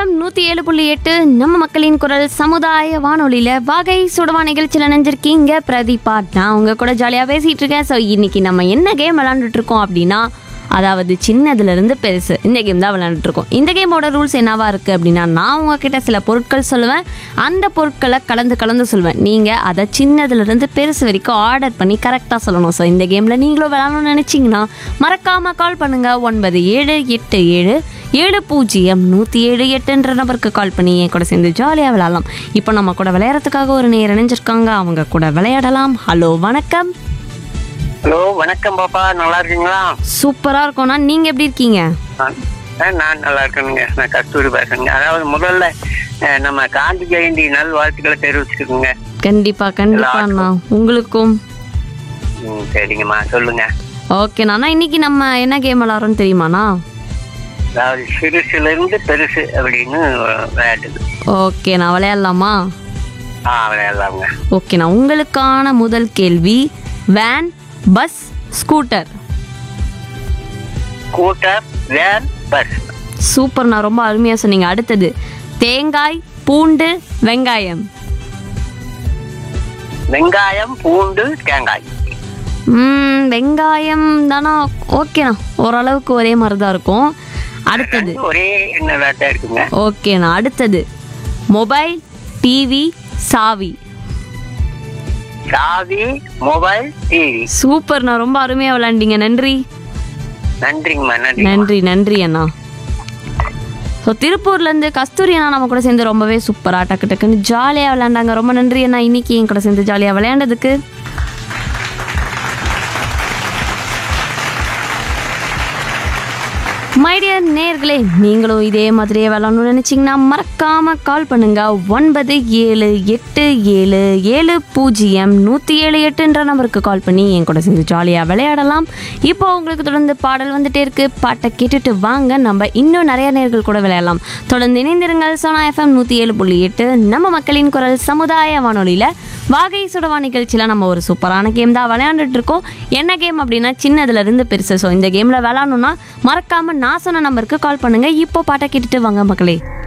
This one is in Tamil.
எஃப்எம் நூற்றி ஏழு புள்ளி எட்டு நம்ம மக்களின் குரல் சமுதாய வானொலியில் வகை சுடவா நிகழ்ச்சியில் நினைஞ்சிருக்கீங்க பிரதீபா நான் உங்க கூட ஜாலியாக பேசிகிட்டு இருக்கேன் ஸோ இன்னைக்கு நம்ம என்ன கேம் விளாண்டுட்டு இருக்கோம் அப்படின்னா அதாவது சின்னதுலேருந்து பெருசு இந்த கேம் தான் விளையாண்டுட்டு இருக்கோம் இந்த கேமோட ரூல்ஸ் என்னவா இருக்குது அப்படின்னா நான் உங்ககிட்ட சில பொருட்கள் சொல்லுவேன் அந்த பொருட்களை கலந்து கலந்து சொல்லுவேன் நீங்கள் அதை சின்னதுலேருந்து பெருசு வரைக்கும் ஆர்டர் பண்ணி கரெக்டாக சொல்லணும் ஸோ இந்த கேமில் நீங்களும் விளாடணும்னு நினச்சிங்கன்னா மறக்காமல் கால் பண்ணுங்கள் ஒன்பது ஏழு எட்டு ஏழு ஏழு பூஜ்ஜியம் நூற்றி ஏழு எட்டுன்ற நம்பருக்கு கால் பண்ணி என் கூட சேர்ந்து ஜாலியாக விளையாடலாம் இப்போ நம்ம கூட விளையாடுறதுக்காக ஒரு நேர் இணைஞ்சிருக்காங்க அவங்க கூட விளையாடலாம் ஹலோ வணக்கம் ஹலோ வணக்கம் பாப்பா நல்லா இருக்கீங்களா சூப்பராக இருக்கோண்ணா நீங்கள் எப்படி இருக்கீங்க நான் ஆ, நான் நல்லா இருக்கேனுங்க நான் கஸ்தூரி பேசுறேங்க அதாவது முதல்ல அஹ், நம்ம காந்தி ஜெயந்தி நல் வாழ்த்துக்களை தெரிவிச்சுக்கோங்க கண்டிப்பாக கண்டிப்பாண்ணா உங்களுக்கும் ம் சரிங்கம்மா சொல்லுங்க ஓகேண்ணா அண்ணா, இன்னைக்கு நம்ம என்ன கேம் விளாட்றோம்னு தெரியுமாண்ணா அதாவது சிறுசுல இருந்து பெருசு அப்படின்னு விளையாட்டுது ஓகேண்ணா விளையாடலாமா ஆ விளையாடலாங்க ஓகேண்ணா உங்களுக்கான முதல் கேள்வி van bus scooter scooter van bus சூப்பர்ண்ணா ரொம்ப அருமையாக சொன்னீங்க அடுத்தது தேங்காய் பூண்டு வெங்காயம் வெங்காயம் பூண்டு தேங்காய் ம், வெங்காயம் தானா ஓகேண்ணா ஓரளவுக்கு ஒரே மாதிரி தான் இருக்கும் அடுத்தது ஒரே என்ன தான் இருக்குங்க ஓகேண்ணா அடுத்தது மொபைல் டிவி சாவி சாவி மொபைல் டிவி சூப்பர்ண்ணா ரொம்ப அருமையாக விளாண்டீங்க நன்றி நன்றிங்கம்மா நன்றி நன்றி நன்றி அண்ணா ஸோ திருப்பூர்லேருந்து கஸ்தூரி அண்ணா நம்ம கூட சேர்ந்து ரொம்பவே சூப்பராக டக்கு டக்குன்னு ஜாலியாக விளையாண்டாங்க ரொம்ப நன்றி அண்ணா இன்னைக்கு என் கூட சேர்ந்து ஜாலியாக விளையாண்டதுக்கு மைடியர் நேர்களே நீங்களும் இதே மாதிரியே விளாடணும்னு நினச்சிங்கன்னா மறக்காம கால் பண்ணுங்க ஒன்பது ஏழு எட்டு ஏழு ஏழு பூஜ்ஜியம் நூற்றி ஏழு எட்டுன்ற நம்பருக்கு கால் பண்ணி என் கூட சேர்ந்து ஜாலியாக விளையாடலாம் இப்போ உங்களுக்கு தொடர்ந்து பாடல் வந்துட்டே இருக்கு பாட்டை கேட்டுட்டு வாங்க நம்ம இன்னும் நிறைய நேர்கள் கூட விளையாடலாம் தொடர்ந்து இணைந்திருங்கள் சோனா எஃப்எம் நூற்றி ஏழு புள்ளி எட்டு நம்ம மக்களின் குரல் சமுதாய வானொலியில் வாகை சுடவா நிகழ்ச்சியில் நம்ம ஒரு சூப்பரான கேம் தான் விளையாண்டுட்டு இருக்கோம் என்ன கேம் அப்படின்னா சின்னதுல இருந்து பெருசு ஸோ இந்த கேமில் விளாடணும்னா மறக்காம நான் சொன்ன நம்பருக்கு கால் பண்ணுங்க இப்போ பாட்டை கேட்டுட்டு வாங்க மக்களே